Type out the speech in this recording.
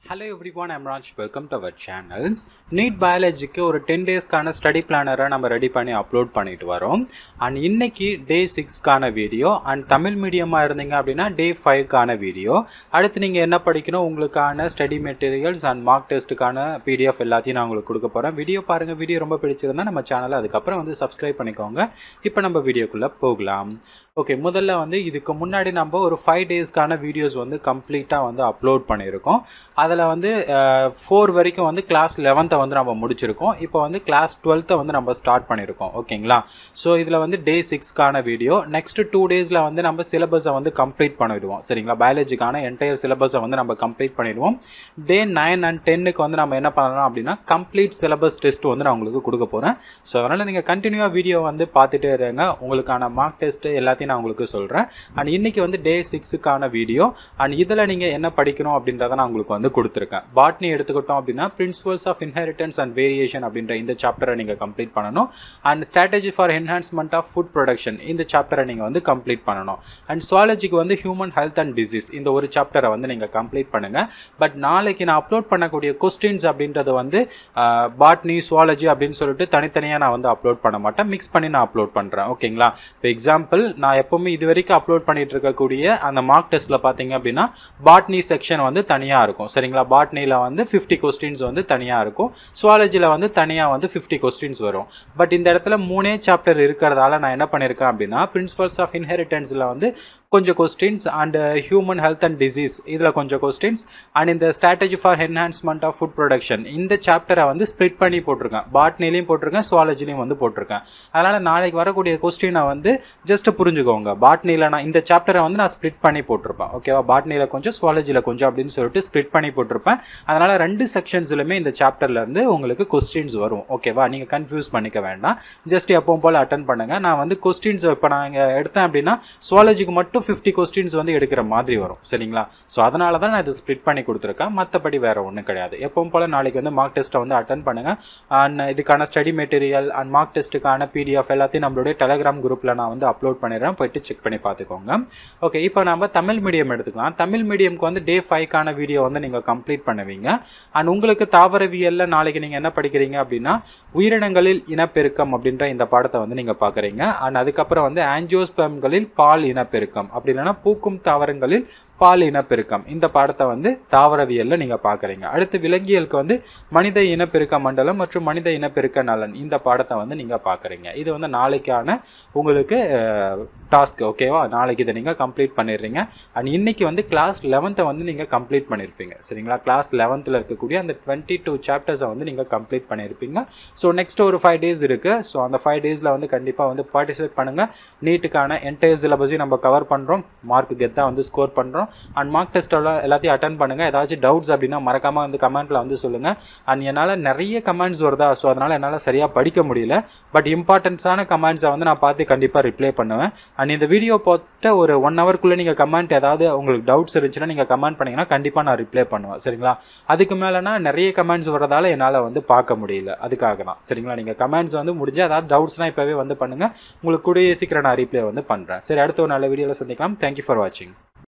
hello everyone I'm Raj welcome to our channel NEET பயாலஜிக்கு ஒரு ten டேஸ்க்கான study பிளானரை நம்ம ready பண்ணி அப்லோட் பண்ணிட்டு வரோம் அண்ட் இன்னைக்கு டே சிக்ஸ்க்கான வீடியோ அண்ட் தமிழ் மீடியமாக இருந்தீங்க அப்படின்னா டே ஃபைவ்க்கான வீடியோ அடுத்து நீங்கள் என்ன படிக்கணும் உங்களுக்கான ஸ்டடி மெட்டீரியல்ஸ் அண்ட் மார்க் டெஸ்ட்டுக்கான பிடிஎஃப் எல்லாத்தையும் நான் உங்களுக்கு கொடுக்க போகிறேன் வீடியோ பாருங்கள் வீடியோ ரொம்ப பிடிச்சிருந்தா நம்ம சேனலை அதுக்கப்புறம் வந்து சப்ஸ்கிரைப் பண்ணிக்கோங்க இப்போ நம்ம வீடியோக்குள்ளே போகலாம் ஓகே முதல்ல வந்து இதுக்கு முன்னாடி நம்ம ஒரு ஃபைவ் டேஸ்க்கான வீடியோஸ் வந்து கம்ப்ளீட்டாக வந்து அப்லோட் பண்ணியிருக்கோம் அதில் வந்து ஃபோர் வரைக்கும் வந்து கிளாஸ் லெவன்த்தை வந்து நம்ம முடிச்சிருக்கோம் இப்போ வந்து கிளாஸ் டுவெல்த்தை வந்து நம்ம ஸ்டார்ட் பண்ணியிருக்கோம் ஓகேங்களா ஸோ இதில் வந்து டே சிக்ஸ்க்கான வீடியோ நெக்ஸ்ட் டூ டேஸில் வந்து நம்ம சிலபஸை வந்து கம்ப்ளீட் பண்ணிவிடுவோம் சரிங்களா பயாலஜிக்கான என்டையர் சிலபஸை வந்து நம்ம கம்ப்ளீட் பண்ணிடுவோம் டே நைன் அண்ட் டென்னுக்கு வந்து நம்ம என்ன பண்ணலாம் அப்படின்னா கம்ப்ளீட் சிலபஸ் டெஸ்ட் வந்து நான் உங்களுக்கு கொடுக்க போகிறேன் ஸோ அதனால் நீங்கள் கண்டினியூவாக வீடியோ வந்து பார்த்துட்டே இருங்க உங்களுக்கான மார்க் டெஸ்ட்டு எல்லாத்தையும் நான் உங்களுக்கு சொல்கிறேன் அண்ட் இன்றைக்கி வந்து டே சிக்ஸுக்கான வீடியோ அண்ட் இதில் நீங்கள் என்ன படிக்கணும் அப்படின்றத நான் உங்களுக்கு வந்து கொடுத்துருக்கேன் பாட்னி எடுத்துக்கிட்டோம் அப்படின்னா principles of inheritance and variation அப்படின்ற இந்த சாப்டரை நீங்கள் கம்ப்ளீட் பண்ணணும் and strategy for enhancement of food production இந்த சாப்டரை நீங்கள் வந்து கம்ப்ளீட் பண்ணணும் அண்ட் சுவாலஜிக்கு வந்து ஹியூமன் ஹெல்த் அண்ட் டிசீஸ் இந்த ஒரு சாப்டரை வந்து நீங்கள் கம்ப்ளீட் பண்ணுங்கள் பட் நாளைக்கு நான் அப்லோட் பண்ணக்கூடிய கொஸ்டின்ஸ் அப்படின்றது வந்து பாட்னி சுவாலஜி அப்படின்னு சொல்லிட்டு தனித்தனியாக நான் வந்து அப்லோட் பண்ண மாட்டேன் மிக்ஸ் பண்ணி நான் அப்லோட் பண்ணுறேன் ஓகேங்களா இப்போ எக்ஸாம்பிள் நான் எப்போவுமே இது வரைக்கும் அப்லோட் பண்ணிட்டு இருக்கக்கூடிய அந்த மார்க் டெஸ்ட்டில் பார்த்தீங்க அப்படின்னா பாட்னி செக்ஷன் வந்து தனியாக இருக்கும் சரிங்களா பாட்னியில் வந்து ஃபிஃப்டி கொஸ்டின்ஸ் வந்து தனியாக இருக்கும் சுவாலஜியில் வந்து தனியாக வந்து ஃபிஃப்டி கொஸ்டின்ஸ் வரும் பட் இந்த இடத்துல மூணே சாப்டர் இருக்கிறதால நான் என்ன பண்ணியிருக்கேன் அப்படின்னா பிரின்சிபல்ஸ் ஆஃப் இன்ஹெரிட்டன்ஸில் வந்து கொஞ்சம் questions and human health and disease இதில் கொஞ்சம் கொஸ்டின்ஸ் அண்ட் இந்த strategy for enhancement of food production இந்த சாப்டரை வந்து ஸ்ப்ளிட் பண்ணி போட்டிருக்கேன் பாட்னிலையும் போட்டிருக்கேன் சுவாலஜிலையும் வந்து போட்டிருக்கேன் அதனால் நாளைக்கு வரக்கூடிய கொஸ்டினை வந்து ஜஸ்ட் புரிஞ்சுக்கோங்க பாட்னியில் நான் இந்த சாப்டரை வந்து நான் ஸ்ப்ளிட் பண்ணி போட்டிருப்பேன் ஓகேவா பாட்னியில் கொஞ்சம் சுவாலஜியில் கொஞ்சம் அப்படின்னு சொல்லிட்டு ஸ்ப்ளிட் பண்ணி போட்டிருப்பேன் அதனால் ரெண்டு செக்ஷன்ஸ்லையுமே இந்த சாப்டர்லேருந்து உங்களுக்கு கொஸ்டின்ஸ் வரும் ஓகேவா நீங்கள் கன்ஃபியூஸ் பண்ணிக்க வேண்டாம் ஜஸ்ட் எப்பவும் போல் அட்டன் பண்ணுங்கள் நான் வந்து கொஸ்டின்ஸ் இப்போ நான் இங்கே எடுத்தேன் அப்படின்னா சுவாலஜிக்கு மட்டும் மட்டும் ஃபிஃப்டி கொஸ்டின்ஸ் வந்து எடுக்கிற மாதிரி வரும் சரிங்களா ஸோ அதனால தான் நான் இதை ஸ்ப்ளிட் பண்ணி கொடுத்துருக்கேன் மற்றபடி வேறு ஒன்றும் கிடையாது எப்பவும் போல் நாளைக்கு வந்து மார்க் டெஸ்ட்டை வந்து அட்டன் பண்ணுங்கள் அண்ட் இதுக்கான ஸ்டடி மெட்டீரியல் அண்ட் மார்க் டெஸ்ட்டுக்கான பிடிஎஃப் எல்லாத்தையும் நம்மளுடைய டெலிகிராம் குரூப்பில் நான் வந்து அப்லோட் பண்ணிடுறேன் போயிட்டு செக் பண்ணி பார்த்துக்கோங்க ஓகே இப்போ நம்ம தமிழ் மீடியம் எடுத்துக்கலாம் தமிழ் மீடியம்க்கு வந்து டே ஃபைவ்க்கான வீடியோ வந்து நீங்கள் கம்ப்ளீட் பண்ணுவீங்க அண்ட் உங்களுக்கு தாவரவியலில் நாளைக்கு நீங்கள் என்ன படிக்கிறீங்க அப்படின்னா உயிரினங்களில் இனப்பெருக்கம் அப்படின்ற இந்த பாடத்தை வந்து நீங்கள் பார்க்குறீங்க அண்ட் அதுக்கப்புறம் வந்து ஆன்ஜியோஸ்பெம்களில் பால் இனப்பெருக்கம் அப்படி இல்லைன்னா பூக்கும் தாவரங்களில் பால் இனப்பெருக்கம் இந்த பாடத்தை வந்து தாவரவியலில் நீங்கள் பார்க்குறீங்க அடுத்து விலங்கியலுக்கு வந்து மனித இனப்பெருக்க மண்டலம் மற்றும் மனித இனப்பெருக்க நலன் இந்த பாடத்தை வந்து நீங்கள் பார்க்குறீங்க இது வந்து நாளைக்கான உங்களுக்கு டாஸ்க் ஓகேவா நாளைக்கு இதை நீங்கள் கம்ப்ளீட் பண்ணிடுறீங்க அண்ட் இன்னைக்கு வந்து கிளாஸ் லெவன்த்தை வந்து நீங்கள் கம்ப்ளீட் பண்ணியிருப்பீங்க சரிங்களா கிளாஸ் லெவன்த்தில் இருக்கக்கூடிய அந்த டுவெண்ட்டி டூ சாப்டர்ஸை வந்து நீங்கள் கம்ப்ளீட் பண்ணியிருப்பீங்க ஸோ நெக்ஸ்ட் ஒரு ஃபைவ் டேஸ் இருக்குது ஸோ அந்த ஃபைவ் டேஸில் வந்து கண்டிப்பாக வந்து பார்ட்டிசிபேட் பண்ணுங்கள் நீட்டுக்கான என்டையர் சிலபஸையும் நம்ம கவர் பண்ணுறோம் மார்க் கெத்தாக வந்து ஸ்கோர் பண்ணுறோம் அண்ட் மார்க் டெஸ்ட்டெல்லாம் எல்லாத்தையும் அட்டன் பண்ணுங்கள் ஏதாச்சும் டவுட்ஸ் அப்படின்னா மறக்காமல் வந்து கமெண்ட்டில் வந்து சொல்லுங்கள் அண்ட் என்னால் நிறைய கமெண்ட்ஸ் வருதா ஸோ அதனால் என்னால் சரியாக படிக்க முடியல பட் இம்பார்ட்டன்ஸான கமெண்ட்ஸை வந்து நான் பார்த்து கண்டிப்பாக ரிப்ளை பண்ணுவேன் அண்ட் இந்த வீடியோ போட்ட ஒரு ஒன் ஹவருக்குள்ளே நீங்கள் கமெண்ட் ஏதாவது உங்களுக்கு டவுட்ஸ் இருந்துச்சுன்னா நீங்கள் கமெண்ட் பண்ணிங்கன்னா கண்டிப்பாக நான் ரிப்ளை பண்ணுவேன் சரிங்களா அதுக்கு மேலேனா நிறைய கமெண்ட்ஸ் வரதால என்னால் வந்து பார்க்க முடியல அதுக்காக தான் சரிங்களா நீங்கள் கமெண்ட்ஸ் வந்து முடிஞ்சால் ஏதாவது டவுட்ஸ்னால் இப்போவே வந்து பண்ணுங்கள் உங்களுக்கு கூடிய சீக்கிரம் நான் ரிப்ளை வந்து பண்ணுறேன் சரி அடுத்த ஒரு நல்ல வீடியோவில் சந்திக்கலாம் தேங்க்யூ ஃபார் வாட்சிங்